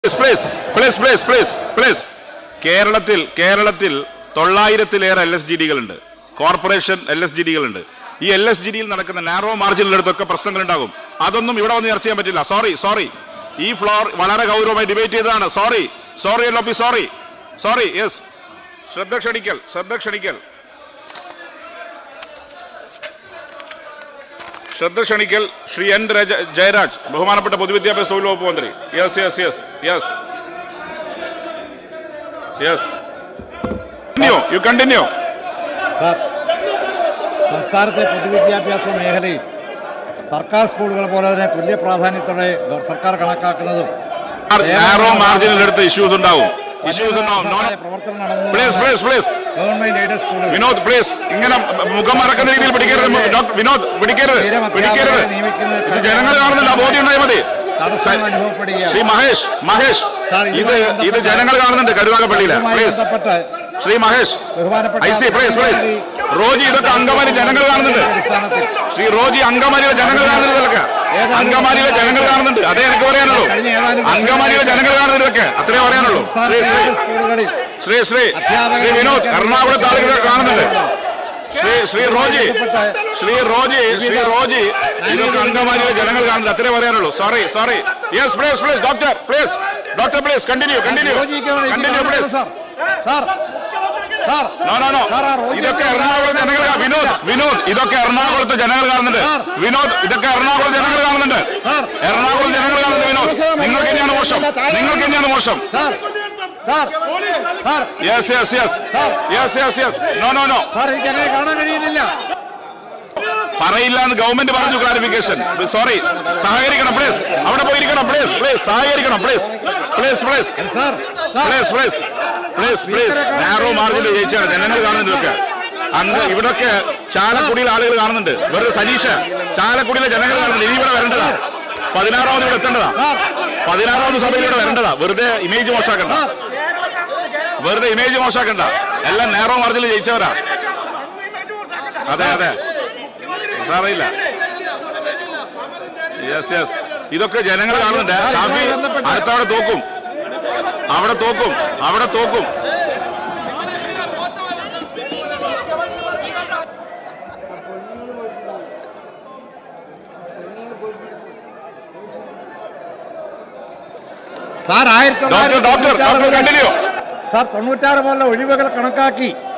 Please please please please please കേരളത്തിൽ കേരളത്തിൽ തൊള്ളായിരത്തിലേറെ എൽ എസ് ജി ഡികളുണ്ട് കോർപ്പറേഷൻ എൽ എസ് ജി ഡികളുണ്ട് ഈ എൽ എസ് ജി ഡിയിൽ നടക്കുന്ന നാരോ മാർജിനിലെടുത്തൊക്കെ പ്രശ്നങ്ങൾ ഉണ്ടാകും അതൊന്നും ഇവിടെ വന്ന് ചർച്ച ചെയ്യാൻ പറ്റില്ല സോറി സോറി ഈ ഫ്ലോർ വളരെ ഗൗരവമായി ഡിബേറ്റ് ചെയ്തതാണ് sorry sorry L P sorry sorry yes ശ്രദ്ധ ക്ഷണിക്കൽ ശ്രദ്ധ ക്ഷണിക്കൽ ശ്രദ്ധ ക്ഷണിക്കൽ ശ്രീ എൻ രജ ജയരാജ് ബഹുമാനപ്പെട്ട പൊതുവിദ്യാഭ്യാസ തൊഴിൽ വകുപ്പ് മന്ത്രി yes yes yes yes yes continue you continue sir സംസ്ഥാനത്തെ പൊതുവിദ്യാഭ്യാസ മേഖലയിൽ സർക്കാർ സ്കൂളുകൾ പോലെ തന്നെ തുല്യ പ്രാധാന്യത്തോടെ ഗവ- സർക്കാർ കണക്കാക്കുന്നതും നാരോ മാർജിനിലെടുത്ത് ഇഷ്യൂസ് ഉണ്ടാവും ഇഷ്യൂസ് ഉണ്ടാവും സർക്കാരിന്റെ പ്രവർത്തനം പ്ലീസ് നടന്നു പ്ലീസ് പ്ലീസ് ഗവൺമെന്റ് എയ്ഡഡ് സ്കൂളുകൾ വിനോദ് പ്ലീസ് ഇങ്ങനെ മുഖം മറക്കുന്ന രീതിയിൽ പിടിക്കരുത് ഡോക്ടർ വിനോദ് പിടിക്കരുത് സ്ഥിരം പിടിക്കരുത് അധ്യാപകരെ നിയമിക്കുന്നത് ഇത് ജനങ്ങൾ കാണുന്നില്ല ബോധ്യം ഉണ്ടായാൽ മതി തടസ്സം അനുഭവപ്പെടുകയാണ് ശ്രീ മഹേഷ് മഹേഷ് സാർ, ഇത് ഇതുമായി ഇത് ബന്ധപ്പെട്ട- ജനങ്ങൾ കാണുന്നുണ്ട് കരുനാഗപ്പള്ളിയിലെ ഇതുമായി പ്ലീസ് ബന്ധപ്പെട്ട് ശ്രീ മഹേഷ് ബഹുമാനപ്പെട്ട I C please please Roji ഇതൊക്കെ അങ്കമാലി ജനങ്ങൾ കാണുന്നുണ്ട് അടിസ്ഥാനത്തിൽ ശ്രീ റോജി അങ്കമാലിയിലെ ജനങ്ങൾ കാണുന്നുണ്ട് ഇതൊക്കെ അങ്കമാലിയിലെ ജനങ്ങൾ കാണുന്നുണ്ട് അതേ എനിക്ക് പറയാനുള്ളൂ അങ്കമാലിയിലെ ജനങ്ങൾ കാണുന്നുണ്ട് ഇതൊക്കെ അത്രേ പറയാനുള്ളൂ ശ്രീ ശ്രീ സംസ്ഥാന സ്കൂളുകളിൽ ശ്രീ ശ്രീ ശ്രീ വിനോദ് എറണാകുളത്ത് ആളുകൾ കാണുന്നുണ്ട് ശ്രീ ശ്രീ റോജി ശ്രീ റോജി ശ്രീ റോജി ഇതൊക്കെ അങ്കമാലിയിലെ ജനങ്ങൾ കാണുന്നുണ്ട് അത്രേ പറയാനുള്ളൂ sorry sorry yes please please doctor please doctor please continue continue റോജിക്കാണ് എനിക്ക് കണ്ടിന്യൂ പറയാനുള്ളത് please sir sir sir no no no sir, ആ റോജി ഇതൊക്കെ ഒക്കെ എറണാകുളത്ത് ജനങ്ങൾ കാ- വിനോദ് വിനോദ് ഇതൊക്കെ എറണാകുളത്ത് ജനങ്ങൾ കാണുന്നുണ്ട് സാർ. വിനോദ് ഇതൊക്കെ എറണാകുളത്ത് ജനങ്ങൾ കാണുന്നുണ്ട് സാർ. എറണാകുളത്ത് ജനങ്ങൾ കാണുന്നുണ്ട് വിനോദ് നിങ്ങൾക്ക് തന്നെയാണ് മോശം നിങ്ങൾക്ക് തന്നെയാണ് മോശം sir sir sir yes yes yes sir. Yes yes yes no no no sir എനിക്ക് അങ്ങനെ കാണാൻ കഴിയുന്നില്ല പറയില്ല എന്ന് ഗവൺമെന്റ് പറഞ്ഞു ക്ലാരിഫിക്കേഷൻ സോറി സഹകരിക്കണം പ്ലീസ് അവിടെ പോയിരിക്കണം പ്ലീസ് പ്ലീസ് സഹകരിക്കണം please please please sir sir please please please please narrow മാർജിനിൽ ജയിച്ചാണ് ജനങ്ങൾ കാണുന്നത് ഇതൊക്കെ അന്ന് ഇവിടൊക്കെ ചാലക്കുടിയിലെ ആളുകൾ കാണുന്നുണ്ട് വെറുതെ സനീഷ് ചാലക്കുടിയിലെ ജനങ്ങൾ കാണുന്നുണ്ട് ഇനി ഇവിടെ വരേണ്ടതാ പതിനാറാമത് ഇവിടെ എത്തേണ്ടതാ പതിനാറാമത് സഭയിൽ ഇവിടെ വരേണ്ടതാ വെറുതെ ഇമേജ് മോശാക്കണ്ട വെറുതെ ഇമേജ് മോശാക്കണ്ട എല്ലാം നാരോ മാർജിനിൽ ജയിച്ചവരാ അതെ അതെ സാറിയില്ല യെസ് യെസ് ഇതൊക്കെ ജനങ്ങൾ കാണുന്നുണ്ട് ഷാഫി അടുത്തവിടെ തോക്കും അവിടെ തോക്കും അവിടെ തോക്കും സാർ ആയിരത്തി doctor doctor doctor continue sir തൊണ്ണൂറ്റാറ് പോലുള്ള ഒഴിവുകൾ കണക്കാക്കി